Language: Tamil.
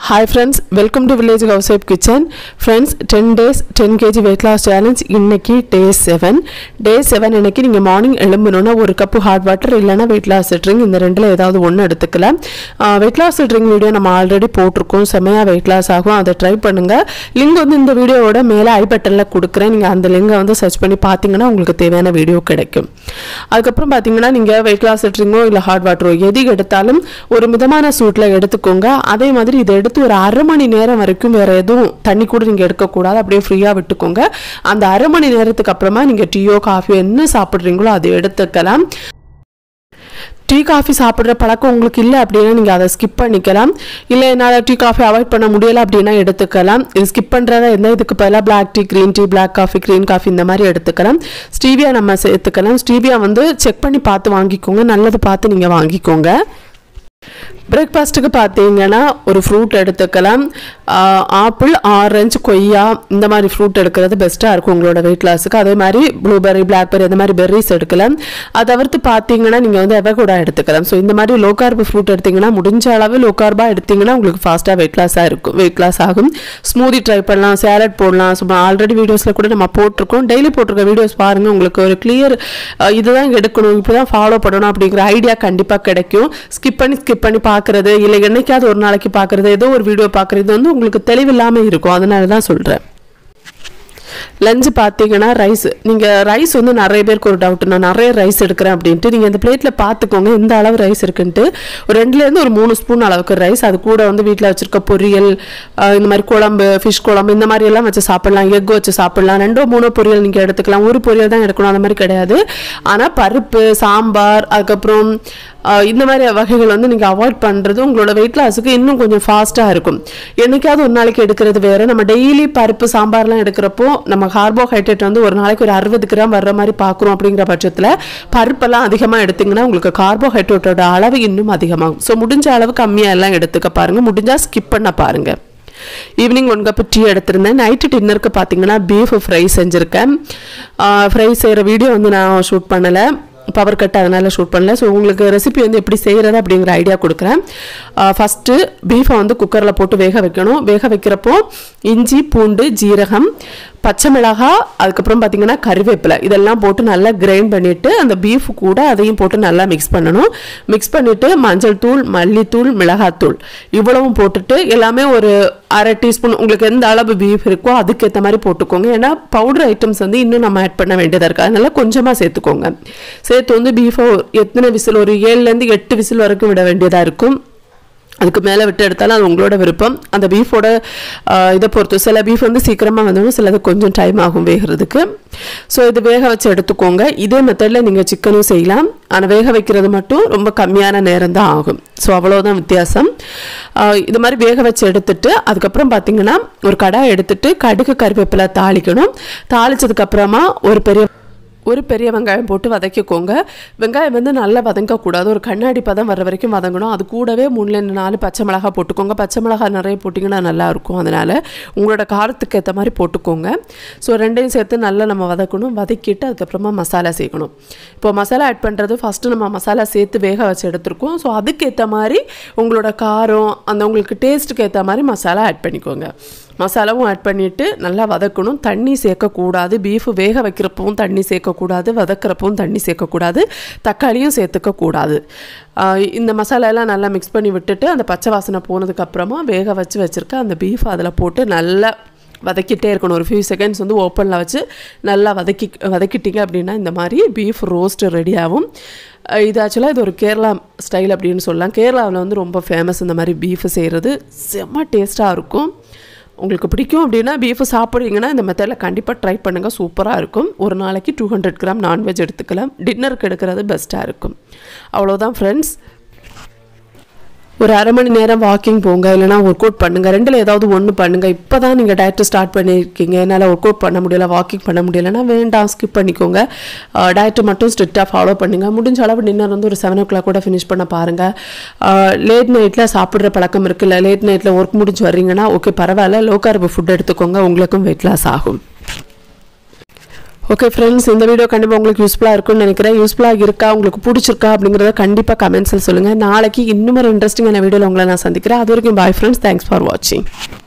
hi friends welcome to village house wife kitchen friends ten days ten KG weight loss challenge இன்னைக்கு டே செவன் டே செவன் இன்னைக்கு நீங்கள் மார்னிங் எழும்பணுன்னா ஒரு கப்பு ஹாட் வாட்டர் இல்லைன்னா வெயிட் லாஸ் ட்ரிங்க் இந்த ரெண்டில் ஏதாவது ஒன்று எடுத்துக்கலாம் வெயிட் லாஸ் ட்ரிங்க் வீடியோ நம்ம ஆல்ரெடி போட்டிருக்கோம் செமையாக வெயிட் லாஸ் ஆகும் அதை ட்ரை பண்ணுங்கள் லிங்க் வந்து இந்த வீடியோவோட மேலே ஐ பட்டனில் கொடுக்குறேன் நீங்கள் அந்த லிங்கை வந்து சர்ச் பண்ணி பார்த்தீங்கன்னா உங்களுக்கு தேவையான வீடியோ கிடைக்கும் அதுக்கப்புறம் பார்த்தீங்கன்னா நீங்கள் வெயிட் லாஸ் ட்ரிங்கோ இல்லை ஹாட் வாட்டரோ எது எடுத்தாலும் ஒரு மிதமான சூட்டில் எடுத்துக்கோங்க அதே மாதிரி இதை எடுத்து ஒரு அரை மணி நேரம் வரைக்கும் வேற எதுவும் தண்ணி கூட நீங்கள் எடுக்கக்கூடாது அப்படியே ஃப்ரீயாக விட்டுக்கோங்க அந்த அரை மணி நேரத்துக்கு அப்புறமா நீங்கள் டீயோ காஃபியோ என்ன சாப்பிட்றீங்களோ அதை எடுத்துக்கலாம் டீ காஃபி சாப்பிட்ற பழக்கம் உங்களுக்கு இல்லை அப்படின்னா நீங்கள் அதை ஸ்கிப் பண்ணிக்கலாம் இல்லை என்னால் டீ காஃபி அவாய்ட் பண்ண முடியலை அப்படின்னா எடுத்துக்கலாம் இது ஸ்கிப் பண்ணுறதா இருந்தால் இதுக்கு பதிலாக black tea green tea black coffee green coffee இந்த மாதிரி எடுத்துக்கலாம் ஸ்டீவியா நம்ம சேர்த்துக்கலாம் ஸ்டீவியா வந்து செக் பண்ணி பார்த்து வாங்கிக்கோங்க நல்லது பார்த்து நீங்கள் வாங்கிக்கோங்க பிரேக்ஃபாஸ்ட்டுக்கு பார்த்தீங்கன்னா ஒரு ஃப்ரூட் எடுத்துக்கலாம் ஆப்பிள் ஆரஞ்சு கொய்யா இந்த மாதிரி ஃப்ரூட் எடுக்கிறது பெஸ்ட்டாக இருக்கும் உங்களோட வெயிட் லாஸுக்கு அதே மாதிரி ப்ளூபெர்ரி பிளாக்பெர்ரி இந்த மாதிரி பெர்ரிஸ் எடுக்கலாம் அதை தவிர்த்து பார்த்தீங்கன்னா நீங்கள் வந்து எவகூடா எடுத்துக்கலாம் ஸோ இந்த மாதிரி லோ கார்பு ஃப்ரூட் எடுத்தீங்கன்னா முடிஞ்ச அளவு லோ கார்பாக எடுத்தீங்கன்னா உங்களுக்கு ஃபாஸ்ட்டாக வெயிட் லாஸாக இருக்கும் வெயிட் லாஸ் ஆகும் ஸ்மூதி ட்ரை பண்ணலாம் சேலட் போடலாம் சும்மா ஆல்ரெடி வீடியோஸில் கூட நம்ம போட்டிருக்கோம் டெய்லி போட்டிருக்க வீடியோஸ் பாருங்கள் உங்களுக்கு ஒரு கிளியர் இதுதான் எடுக்கணும் இப்படி தான் ஃபாலோ பண்ணணும் அப்படிங்கிற ஐடியா கண்டிப்பாக கிடைக்கும் ஸ்கிப் பண்ணி ஸ்கிப் பண்ணி பார்க்குறது இல்லை என்னைக்காவது ஒரு நாளைக்கு பார்க்குறது ஏதோ ஒரு வீடியோ பார்க்குறது வந்து உங்களுக்கு தெளிவில்லாமல் இருக்கும் அதனால தான் சொல்கிறேன் லஞ்ச் பார்த்தீங்கன்னா ரைஸ் நீங்கள் ரைஸ் வந்து நிறைய பேருக்கு ஒரு டவுட் நான் நிறைய ரைஸ் எடுக்கிறேன் அப்படின்ட்டு நீங்கள் இந்த பிளேட்டில் பார்த்துக்கோங்க எந்த அளவு ரைஸ் இருக்குன்ட்டு ஒரு ரெண்டுலேருந்து ஒரு மூணு ஸ்பூன் அளவுக்கு ரைஸ் அது கூட வந்து வீட்டில் வச்சுருக்க பொரியல் இந்த மாதிரி குழம்பு ஃபிஷ் குழம்பு இந்த மாதிரி எல்லாம் வச்சு சாப்பிட்லாம் எக் வச்சு சாப்பிட்லாம் ரெண்டோ மூணோ பொரியல் நீங்கள் எடுத்துக்கலாம் ஒரு பொரியல் தான் எடுக்கணும் அந்த மாதிரி கிடையாது ஆனால் பருப்பு சாம்பார் அதுக்கப்புறம் இந்த மாதிரி வகைகள் வந்து நீங்கள் அவாய்ட் பண்ணுறது உங்களோட வெயிட் லாஸுக்கு இன்னும் கொஞ்சம் ஃபாஸ்ட்டாக இருக்கும் என்னைக்காவது ஒரு நாளைக்கு எடுக்கிறது வேறு நம்ம டெய்லி பருப்பு சாம்பார்லாம் எடுக்கிறப்போ நம்ம கார்போஹைட்ரேட் வந்து ஒரு நாளைக்கு ஒரு அறுபது கிராம் வர்ற மாதிரி பார்க்குறோம் அப்படிங்கிற பட்சத்தில் பருப்பெல்லாம் அதிகமாக எடுத்திங்கன்னா உங்களுக்கு கார்போஹைட்ரேட்டோட அளவு இன்னும் அதிகமாகும் ஸோ முடிஞ்ச அளவு கம்மியாக எல்லாம் எடுத்துக்க பாருங்கள் முடிஞ்சால் ஸ்கிப் பண்ண பாருங்கள் ஈவினிங் ஒன் கப்பு டீ எடுத்திருந்தேன் நைட்டு டின்னருக்கு பார்த்தீங்கன்னா பீஃப் ஃப்ரை செஞ்சுருக்கேன் ஃப்ரை செய்கிற வீடியோ வந்து நான் ஷூட் பண்ணலை பவர் கட் அதனால் ஷூட் பண்ணல ஸோ உங்களுக்கு ரெசிபி வந்து எப்படி செய்கிறது அப்படிங்கிற ஐடியா கொடுக்குறேன் ஃபஸ்ட்டு பீஃபை வந்து குக்கரில் போட்டு வேக வைக்கணும் வேக வைக்கிறப்போ இஞ்சி பூண்டு ஜீரகம் பச்சை மிளகா அதுக்கப்புறம் பார்த்தீங்கன்னா கறிவேப்பிலை இதெல்லாம் போட்டு நல்லா கிரைண்ட் பண்ணிவிட்டு அந்த பீஃப் கூட அதையும் போட்டு நல்லா மிக்ஸ் பண்ணணும் மிக்ஸ் பண்ணிவிட்டு மஞ்சள் தூள் மல்லித்தூள் மிளகாத்தூள் இவ்வளவும் போட்டுட்டு எல்லாமே ஒரு அரை டீஸ்பூன் உங்களுக்கு எந்த அளவு பீஃப் இருக்கோ அதுக்கேற்ற மாதிரி போட்டுக்கோங்க ஏன்னா பவுடர் ஐட்டம்ஸ் வந்து இன்னும் நம்ம ஆட் பண்ண வேண்டியதாக இருக்குது அதனால கொஞ்சமாக சேர்த்துக்கோங்க சேர்த்து வந்து பீஃபை எத்தனை விசில் ஒரு ஏழுலேருந்து எட்டு விசில் வரைக்கும் விட வேண்டியதாக இருக்கும் அதுக்கு மேலே விட்டு எடுத்தாலும் அது உங்களோட விருப்பம் அந்த பீஃபோட இதை பொறுத்து சில பீஃப் வந்து சீக்கிரமாக வந்துடும் சிலது கொஞ்சம் டைம் ஆகும் வேகிறதுக்கு ஸோ இது வேக வச்சு எடுத்துக்கோங்க இதே மெத்தடில் நீங்கள் சிக்கனும் செய்யலாம் ஆனால் வேக வைக்கிறது மட்டும் ரொம்ப கம்மியான நேரம் தான் ஆகும் ஸோ அவ்வளோதான் வித்தியாசம் இது மாதிரி வேக வச்சு எடுத்துட்டு அதுக்கப்புறம் பார்த்தீங்கன்னா ஒரு கடாய் எடுத்துட்டு கடுகு கருவேப்பிலை தாளிக்கணும் தாளிச்சதுக்கப்புறமா ஒரு பெரிய ஒரு பெரிய வெங்காயம் போட்டு வதக்கிக்கோங்க வெங்காயம் வந்து நல்லா வதங்கக்கூடாது ஒரு கண்ணாடி பதம் வர வரைக்கும் வதங்கணும் அது கூடவே மூணுலேருந்து நாலு பச்சை மிளகா போட்டுக்கோங்க பச்சை மிளகா நிறைய போட்டிங்கன்னா நல்லாயிருக்கும் அதனால் உங்களோட காரத்துக்கு ஏற்ற மாதிரி போட்டுக்கோங்க ஸோ ரெண்டையும் சேர்த்து நல்லா நம்ம வதக்கணும் வதக்கிட்டு அதுக்கப்புறமா மசாலா சேர்க்கணும் இப்போ மசாலா ஆட் பண்ணுறது ஃபஸ்ட்டு நம்ம மசாலா சேர்த்து வேக வச்சு எடுத்துருக்கோம் ஸோ அதுக்கேற்ற மாதிரி உங்களோட காரம் அந்த உங்களுக்கு டேஸ்ட்டுக்கு ஏற்ற மாதிரி மசாலா ஆட் பண்ணிக்கோங்க மசாலாவும் ஆட் பண்ணிவிட்டு நல்லா வதக்கணும் தண்ணி சேர்க்கக்கூடாது பீஃபு வேக வைக்கிறப்பவும் தண்ணி சேர்க்கக்கூடாது வதக்கிறப்பவும் தண்ணி சேர்க்கக்கூடாது தக்காளியும் சேர்த்துக்கக்கூடாது இந்த மசாலாலாம் நல்லா மிக்ஸ் பண்ணி விட்டுட்டு அந்த பச்சை வாசனை போனதுக்கப்புறமா வேக வச்சு வச்சுருக்க அந்த பீஃப் அதில் போட்டு நல்லா வதக்கிட்டே இருக்கணும் ஒரு ஃபியூ செகண்ட்ஸ் வந்து ஓப்பனில் வச்சு நல்லா வதக்கி வதக்கிட்டீங்க அப்படின்னா இந்த மாதிரி பீஃப் ரோஸ்ட் ரெடி ஆகும் இது ஆக்சுவலாக இது ஒரு கேரளா ஸ்டைல் அப்படின்னு சொல்லலாம் கேரளாவில் வந்து ரொம்ப ஃபேமஸ் இந்த மாதிரி பீஃப் செய்கிறது செம்ம டேஸ்ட்டாக இருக்கும் உங்களுக்கு பிடிக்கும் அப்படின்னா பீஃபு சாப்பிட்றீங்கன்னா இந்த மெத்தடில் கண்டிப்பாக ட்ரை பண்ணுங்கள் சூப்பராக இருக்கும் ஒரு நாளைக்கு டூ ஹண்ட்ரட் கிராம் நான்வெஜ் எடுத்துக்கலாம் டின்னருக்கு எடுக்கிறது பெஸ்ட்டாக இருக்கும் அவ்வளோதான் ஃப்ரெண்ட்ஸ் ஒரு அரை மணி நேரம் வாக்கிங் போங்க இல்லைனா ஒர்க் அவுட் பண்ணுங்கள் ரெண்டில் ஏதாவது ஒன்று பண்ணுங்கள் இப்போ தான் நீங்கள் டயட்டு ஸ்டார்ட் பண்ணியிருக்கீங்க என்னால் ஒர்க் அவுட் பண்ண முடியல வாக்கிங் பண்ண முடியலைன்னா வேண்டாம் ஸ்கிப் பண்ணிக்கோங்க டயட்டு மட்டும் ஸ்ட்ரிக்டாக ஃபாலோ பண்ணுங்கள் முடிஞ்ச அளவு டின்னர் வந்து ஒரு செவன் ஓ கிளாக் கூட ஃபினிஷ் பண்ண பாருங்கள் லேட் நைட்டில் சாப்பிட்ற பழக்கம் இருக்குல்ல லேட் நைட்டில் ஒர்க் முடிஞ்சு வர்றீங்கன்னா ஓகே பரவாயில்ல லோ கார்பு ஃபுட் எடுத்துக்கோங்க உங்களுக்கும் வெயிட் லாஸ் ஆகும் ஓகே ஃப்ரெண்ட்ஸ் இந்த வீடியோ கண்டிப்பாக உங்களுக்கு யூஸ்ஃபுல்லாக இருக்கும்னு நினைக்கிறேன் யூஸ்ஃபுல்லாக இருக்கா உங்களுக்கு பிடிச்சிருக்கா அப்படிங்கிறத கண்டிப்பாக கமெண்ட்ஸில் சொல்லுங்கள் நாளைக்கு இன்னும் ஒரு இன்ட்ரெஸ்டிங்கான வீடியோவில் உங்களை நான் சந்திக்கிறேன் அது வரைக்கும் பாய் ஃப்ரெண்ட்ஸ் தேங்க்ஸ் ஃபார் வாட்சிங்